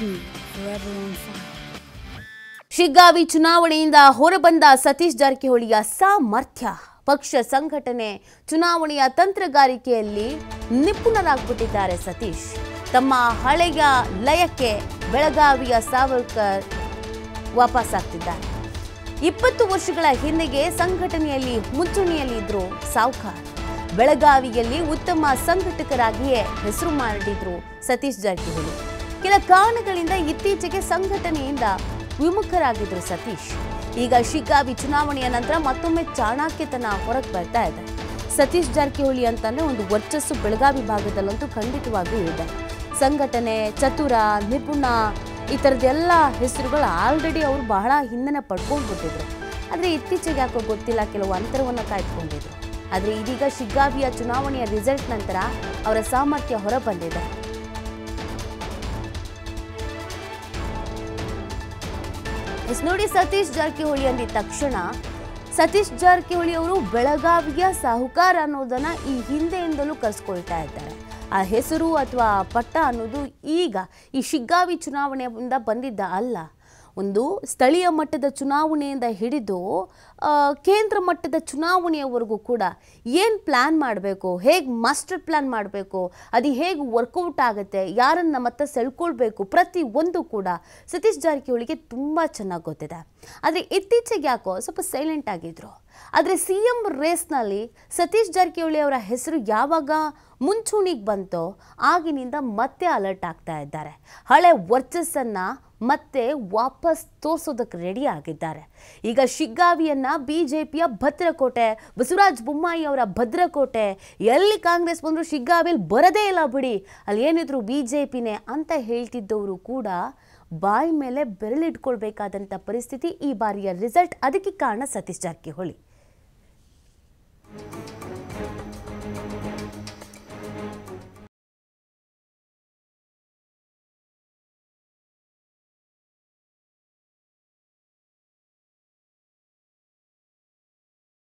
be forever on fire. Shiggavi ಚುನಾವಣೆಯಿಂದ ಹೊರಬಂದ ಸತೀಶ್ ಜಾರಕಿಹೊಳಿಯ ಸಾಮರ್ಥ್ಯ ಪಕ್ಷ ಸಂಘಟನೆ ಚುನಾವಣೆಯ ತಂತ್ರಗಾರಿಕೆಯಲ್ಲಿ ನಿಪುಣರಾಗ್ಬಿಟ್ಟಿದ್ದಾರೆ ಸತೀಶ್ ತಮ್ಮ ಹಳೆಯ ಲಯಕ್ಕೆ ಬೆಳಗಾವಿಯ ಸಾವರ್ಕರ್ ವಾಪಸ್ಸಾಗ್ತಿದ್ದಾರೆ ಇಪ್ಪತ್ತು ವರ್ಷಗಳ ಹಿಂದೆಗೆ ಸಂಘಟನೆಯಲ್ಲಿ ಮುಂಚೂಣಿಯಲ್ಲಿದ್ರು ಸಾವ್ಕಾರ್ ಬೆಳಗಾವಿಯಲ್ಲಿ ಉತ್ತಮ ಸಂಘಟಕರಾಗಿಯೇ ಹೆಸರು ಮಾಡಿದ್ರು ಸತೀಶ್ ಜಾರಕಿಹೊಳಿ ಕೆಲ ಕಾರಣಗಳಿಂದ ಇತ್ತೀಚೆಗೆ ಸಂಘಟನೆಯಿಂದ ವಿಮುಖರಾಗಿದ್ರು ಸತೀಶ್ ಈಗ ಶಿಗ್ಗಾವಿ ಚುನಾವಣೆಯ ನಂತರ ಮತ್ತೊಮ್ಮೆ ಚಾಣಾಕ್ಯತನ ಹೊರಗೆ ಬರ್ತಾ ಇದೆ ಸತೀಶ್ ಜಾರಕಿಹೊಳಿ ಅಂತಾನೆ ಒಂದು ವರ್ಚಸ್ಸು ಬೆಳಗಾವಿ ಭಾಗದಲ್ಲಂತೂ ಖಂಡಿತವಾಗಿಯೂ ಇದೆ ಸಂಘಟನೆ ಚತುರ ನಿಪುಣ ಈ ಥರದ್ದೆಲ್ಲ ಹೆಸರುಗಳು ಆಲ್ರೆಡಿ ಅವರು ಬಹಳ ಹಿಂದೆನೆ ಪಡ್ಕೊಂಡ್ಬಿಟ್ಟಿದ್ರು ಆದರೆ ಇತ್ತೀಚೆಗೆ ಯಾಕೋ ಗೊತ್ತಿಲ್ಲ ಕೆಲವು ಅಂತರವನ್ನು ಕಾಯ್ದುಕೊಂಡಿದ್ರು ಆದರೆ ಇದೀಗ ಶಿಗ್ಗಾವಿಯ ಚುನಾವಣೆಯ ರಿಸಲ್ಟ್ ನಂತರ ಅವರ ಸಾಮರ್ಥ್ಯ ಹೊರ ಬಂದಿದೆ ಎಸ್ ನೋಡಿ ಸತೀಶ್ ಜಾರಕಿಹೊಳಿ ಅಂದಿದ ತಕ್ಷಣ ಸತೀಶ್ ಜಾರಕಿಹೊಳಿ ಅವರು ಬೆಳಗಾವಿಯ ಸಾಹುಕಾರ ಅನ್ನೋದನ್ನ ಈ ಹಿಂದೆಯಿಂದಲೂ ಕರೆಸ್ಕೊಳ್ತಾ ಇದ್ದಾರೆ ಆ ಹೆಸರು ಅಥವಾ ಪಟ್ಟ ಅನ್ನೋದು ಈಗ ಈ ಶಿಗ್ಗಾವಿ ಚುನಾವಣೆಯಿಂದ ಬಂದಿದ್ದ ಅಲ್ಲ ಒಂದು ಸ್ಥಳೀಯ ಮಟ್ಟದ ಚುನಾವಣೆಯಿಂದ ಹಿಡಿದು ಆ, ಕೇಂದ್ರ ಮಟ್ಟದ ಚುನಾವಣೆಯವರೆಗೂ ಕೂಡ ಏನು ಪ್ಲ್ಯಾನ್ ಮಾಡಬೇಕು ಹೇಗೆ ಮಾಸ್ಟರ್ ಪ್ಲ್ಯಾನ್ ಮಾಡಬೇಕು ಅದು ಹೇಗೆ ವರ್ಕೌಟ್ ಆಗುತ್ತೆ ಯಾರನ್ನು ಮತ್ತೆ ಸೆಳ್ಕೊಳ್ಬೇಕು ಪ್ರತಿ ಒಂದು ಕೂಡ ಸತೀಶ್ ಜಾರಕಿಹೊಳಿಗೆ ತುಂಬ ಚೆನ್ನಾಗಿ ಗೊತ್ತಿದೆ ಆದರೆ ಇತ್ತೀಚೆಗೆ ಯಾಕೋ ಸ್ವಲ್ಪ ಸೈಲೆಂಟ್ ಆಗಿದ್ರು ಆದರೆ ಸಿ ಎಂ ರೇಸ್ನಲ್ಲಿ ಸತೀಶ್ ಜಾರಕಿಹೊಳಿ ಅವರ ಹೆಸರು ಯಾವಾಗ ಮುಂಚೂಣಿಗೆ ಬಂತೋ ಆಗಿನಿಂದ ಮತ್ತೆ ಅಲರ್ಟ್ ಆಗ್ತಾ ಇದ್ದಾರೆ ಹಳೆ ವರ್ಚಸ್ಸನ್ನು ಮತ್ತೆ ವಾಪಸ್ ತೋರ್ಸೋದಕ್ಕೆ ರೆಡಿ ಆಗಿದ್ದಾರೆ ಈಗ ಶಿಗ್ಗಾವಿಯನ್ನ ಬಿಜೆಪಿಯ ಭದ್ರಕೋಟೆ ಬಸವರಾಜ ಬೊಮ್ಮಾಯಿ ಅವರ ಭದ್ರಕೋಟೆ ಎಲ್ಲಿ ಕಾಂಗ್ರೆಸ್ ಬಂದರೂ ಶಿಗ್ಗಾವಿಯಲ್ಲಿ ಬರದೇ ಇಲ್ಲ ಬಿಡಿ ಅಲ್ಲಿ ಏನಿದ್ರು ಬಿ ಜೆ ಪಿನೇ ಅಂತ ಹೇಳ್ತಿದ್ದವರು ಕೂಡ ಬಾಯಿ ಮೇಲೆ ಬೆರಳಿಟ್ಕೊಳ್ಬೇಕಾದಂಥ ಪರಿಸ್ಥಿತಿ ಈ ಬಾರಿಯ ರಿಸಲ್ಟ್ ಅದಕ್ಕೆ ಕಾರಣ ಸತೀಶ್ ಜಾರಕಿಹೊಳಿ